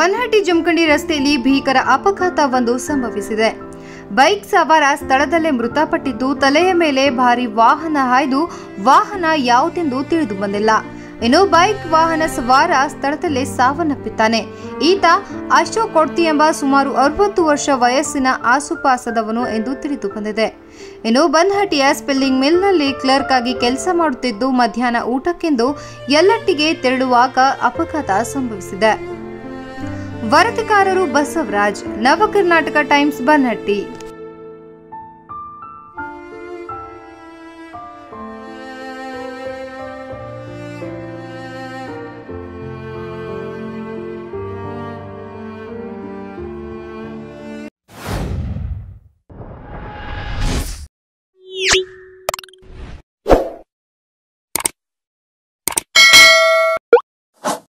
ಬನ್ಹಟ್ಟಿ ಜಮಖಂಡಿ ರಸ್ತೆಯಲ್ಲಿ ಭೀಕರ ಅಪಘಾತವೊಂದು ಸಂಭವಿಸಿದೆ ಬೈಕ್ ಸವಾರ ಸ್ಥಳದಲ್ಲೇ ಮೃತಪಟ್ಟಿದ್ದು ತಲೆಯ ಮೇಲೆ ಭಾರಿ ವಾಹನ ಹಾಯ್ದು ವಾಹನ ಯಾವುದೆಂದು ತಿಳಿದು ಬಂದಿಲ್ಲ ಇನ್ನು ಬೈಕ್ ವಾಹನ ಸವಾರ ಸ್ಥಳದಲ್ಲೇ ಸಾವನ್ನಪ್ಪಿದ್ದಾನೆ ಈತ ಅಶೋಕ್ ಕೊಡ್ತಿ ಎಂಬ ಸುಮಾರು ಅರವತ್ತು ವರ್ಷ ವಯಸ್ಸಿನ ಆಸುಪಾಸದವನು ಎಂದು ತಿಳಿದು ಬಂದಿದೆ ಇನ್ನು ಬನ್ಹಟ್ಟಿಯ ಸ್ಪೆಲ್ಲಿಂಗ್ ಮಿಲ್ನಲ್ಲಿ ಕ್ಲರ್ಕ್ ಆಗಿ ಕೆಲಸ ಮಾಡುತ್ತಿದ್ದು ಮಧ್ಯಾಹ್ನ ಊಟಕ್ಕೆಂದು ಎಲ್ಲಟ್ಟಿಗೆ ತೆರಳುವಾಗ ಅಪಘಾತ ಸಂಭವಿಸಿದೆ ವರದಿಗಾರರು ಬಸವರಾಜ್ ನವಕರ್ನಾಟಕ ಟೈಮ್ಸ್ ಬನ್ಹಟ್ಟಿ